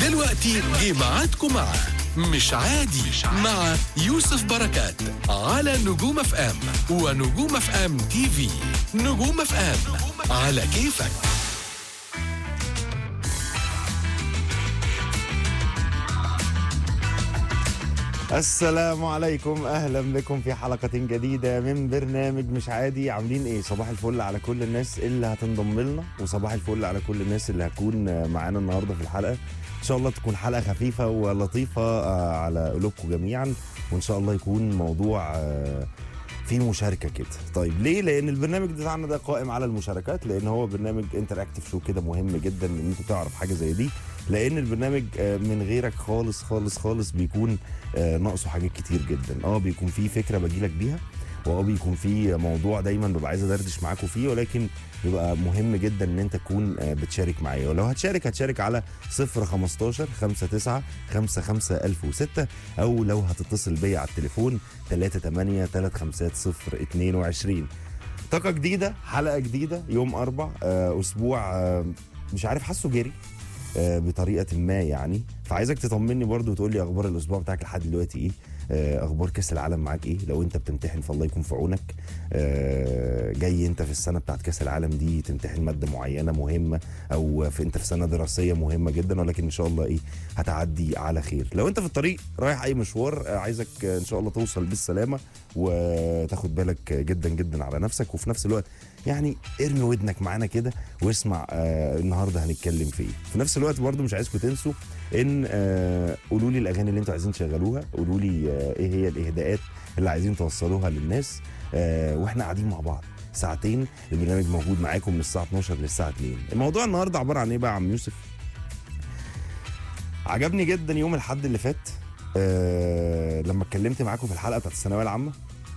دلوقتي جه ميعادكم مع مش عادي مع يوسف بركات على نجوم اف ام ونجوم اف ام تي في نجوم اف ام على كيفك السلام عليكم اهلا بكم في حلقه جديده من برنامج مش عادي عاملين ايه صباح الفل على كل الناس اللي هتنضم لنا وصباح الفل على كل الناس اللي هتكون معانا النهارده في الحلقه ان شاء الله تكون حلقه خفيفه ولطيفه آه، على قلوبكم جميعا وان شاء الله يكون موضوع آه، في مشاركه كده طيب ليه لان البرنامج بتاعنا ده قائم على المشاركات لان هو برنامج انتراكتيف شو كده مهم جدا ان انت تعرف حاجه زي دي لان البرنامج آه، من غيرك خالص خالص خالص بيكون آه، ناقصه حاجات كتير جدا اه بيكون في فكره بجيلك بيها واه بيكون في موضوع دايما ببقى عايز ادردش معاكم فيه ولكن بيبقى مهم جدا ان انت تكون آه، بتشارك معايا ولو هتشارك هتشارك على 015 59 55 1006 او لو هتتصل بيا على التليفون 38 350 22 طاقة جديدة حلقة جديدة يوم أربع آه، أسبوع آه، مش عارف حاسه جري آه، بطريقة ما يعني فعايزك تطمني برضو وتقول لي أخبار الأسبوع بتاعك لحد دلوقتي إيه آه، أخبار كأس العالم معاك إيه لو أنت بتمتحن فالله يكون في عونك آه، جاي أنت في السنة بتاعت كأس العالم دي تمتحن مادة معينة مهمة أو في أنت في سنة دراسية مهمة جدا ولكن إن شاء الله إيه هتعدي على خير لو أنت في الطريق رايح أي مشوار آه، عايزك آه، إن شاء الله توصل بالسلامة وتاخد بالك جدا جدا على نفسك وفي نفس الوقت يعني ارمي ودنك معانا كده واسمع آه النهارده هنتكلم في ايه في نفس الوقت برضو مش عايزكم تنسوا ان آه قولوا لي الاغاني اللي انتوا عايزين تشغلوها قولوا لي آه ايه هي الاهداءات اللي عايزين توصلوها للناس آه واحنا قاعدين مع بعض ساعتين البرنامج موجود معاكم من الساعه 12 للساعه 2 الموضوع النهارده عباره عن ايه بقى يا عم يوسف عجبني جدا يوم الحد اللي فات آه لما اتكلمت معاكم في الحلقه بتاعت الثانويه العامه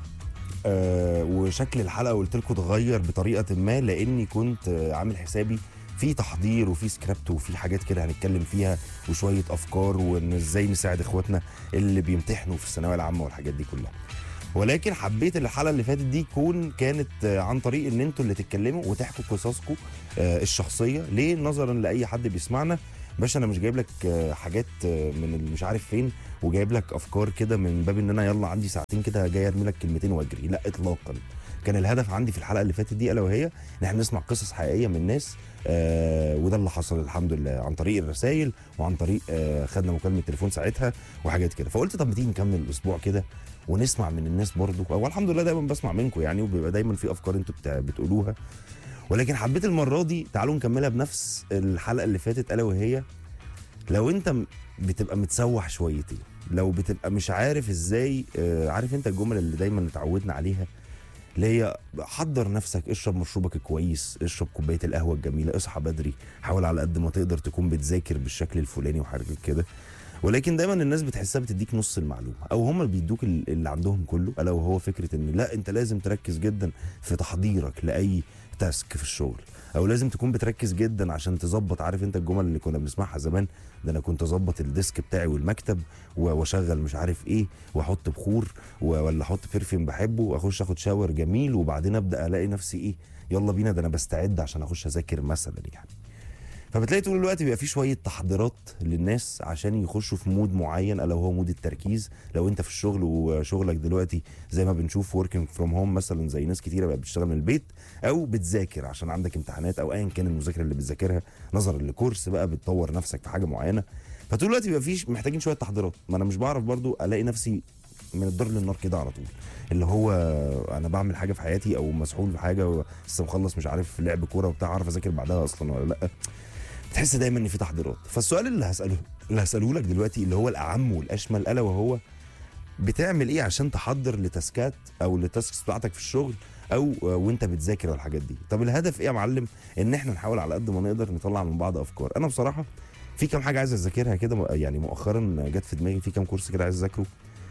آه وشكل الحلقه قلت لكم اتغير بطريقه ما لاني كنت آه عامل حسابي في تحضير وفي سكريبت وفي حاجات كده هنتكلم فيها وشويه افكار وان ازاي نساعد اخواتنا اللي بيمتحنوا في الثانويه العامه والحاجات دي كلها ولكن حبيت الحلقه اللي فاتت دي تكون كانت آه، عن طريق ان انتوا اللي تتكلموا وتحكوا قصصكم آه، الشخصيه ليه نظرا لاي حد بيسمعنا باشا انا مش جايب لك آه، حاجات آه، من اللي مش عارف فين وجايب لك افكار كده من باب ان انا يلا عندي ساعتين كده جاي ارمي لك كلمتين واجري لا اطلاقا كان الهدف عندي في الحلقه اللي فاتت دي الا وهي ان احنا نسمع قصص حقيقيه من ناس آه وده اللي حصل الحمد لله عن طريق الرسائل وعن طريق آه خدنا مكالمه تليفون ساعتها وحاجات كده فقلت طب ما تيجي نكمل الاسبوع كده ونسمع من الناس برضو والحمد لله دايما بسمع منكم يعني وبيبقى دايما في افكار انتوا بتاع- بتقولوها ولكن حبيت المره دي تعالوا نكملها بنفس الحلقه اللي فاتت الا وهي لو انت م- بتبقى متسوح شويتين لو بتبقى مش عارف ازاي آه، عارف انت الجمل اللي دايما اتعودنا عليها اللي هي حضر نفسك اشرب مشروبك كويس اشرب كوبايه القهوه الجميله اصحى بدري حاول على قد ما تقدر تكون بتذاكر بالشكل الفلاني وحاجات كده ولكن دايما الناس بتحسها بتديك نص المعلومه او هم اللي بيدوك ال- اللي عندهم كله الا وهو فكره ان لا انت لازم تركز جدا في تحضيرك لاي تاسك في الشغل او لازم تكون بتركز جدا عشان تظبط عارف انت الجمل اللي كنا بنسمعها زمان ده انا كنت اظبط الديسك بتاعي والمكتب و- واشغل مش عارف ايه واحط بخور و- ولا احط برفيوم بحبه واخش اخد شاور جميل وبعدين ابدا الاقي نفسي ايه يلا بينا ده انا بستعد عشان اخش اذاكر مثلا يعني فبتلاقي طول الوقت بيبقى في شويه تحضيرات للناس عشان يخشوا في مود معين الا وهو مود التركيز لو انت في الشغل وشغلك دلوقتي زي ما بنشوف وركينج فروم هوم مثلا زي ناس كتيره بقت بتشتغل من البيت او بتذاكر عشان عندك امتحانات او ايا كان المذاكره اللي بتذاكرها نظرا لكورس بقى بتطور نفسك في حاجه معينه فطول الوقت بيبقى فيش محتاجين شويه تحضيرات ما انا مش بعرف برضو الاقي نفسي من الدار للنار كده على طول اللي هو انا بعمل حاجه في حياتي او مسحول في حاجه لسه مخلص مش عارف لعب كوره وبتاع اعرف اذاكر بعدها اصلا ولا لا تحس دايما ان في تحضيرات فالسؤال اللي هساله اللي هساله لك دلوقتي اللي هو الاعم والاشمل الا وهو بتعمل ايه عشان تحضر لتاسكات او لتاسكس بتاعتك في الشغل او وانت بتذاكر والحاجات دي طب الهدف ايه يا معلم ان احنا نحاول على قد ما نقدر نطلع من بعض افكار انا بصراحه في كام حاجه عايز اذاكرها كده يعني مؤخرا جت في دماغي في كام كورس كده عايز اذاكره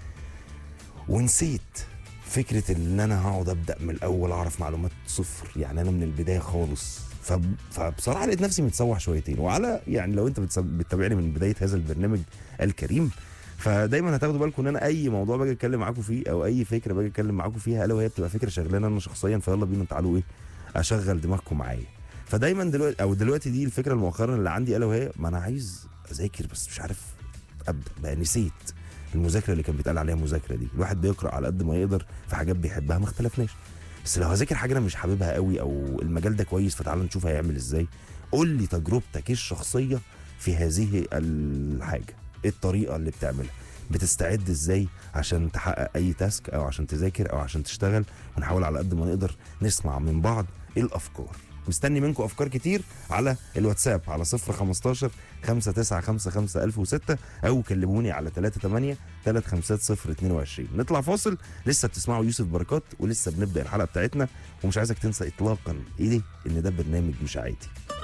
ونسيت فكره ان انا هقعد ابدا من الاول اعرف معلومات صفر يعني انا من البدايه خالص فب- فبصراحه لقيت نفسي متسوح شويتين وعلى يعني لو انت بتس- بتتابعني من بدايه هذا البرنامج الكريم فدايما هتاخدوا بالكم ان انا اي موضوع باجي اتكلم معاكم فيه او اي فكره باجي اتكلم معاكم فيها الا وهي بتبقى فكره شغلانه انا شخصيا فيلا بينا تعالوا ايه اشغل دماغكم معايا فدايما دلوقتي او دلوقتي دي الفكره المؤخرا اللي عندي الا وهي ما انا عايز اذاكر بس مش عارف ابدا بقى نسيت المذاكره اللي كان بيتقال عليها مذاكره دي الواحد بيقرا على قد ما يقدر في حاجات بيحبها ما اختلفناش بس لو هذاكر حاجه انا مش حاببها قوي او المجال ده كويس فتعال نشوف هيعمل ازاي قول لي تجربتك الشخصيه في هذه الحاجه ايه الطريقه اللي بتعملها بتستعد ازاي عشان تحقق اي تاسك او عشان تذاكر او عشان تشتغل ونحاول على قد ما نقدر نسمع من بعض ايه الافكار مستني منكم افكار كتير على الواتساب على 015 5955 1006 او كلموني على 38 350 نطلع فاصل لسه بتسمعوا يوسف بركات ولسه بنبدا الحلقه بتاعتنا ومش عايزك تنسى اطلاقا ايه دي ان ده برنامج مش عادي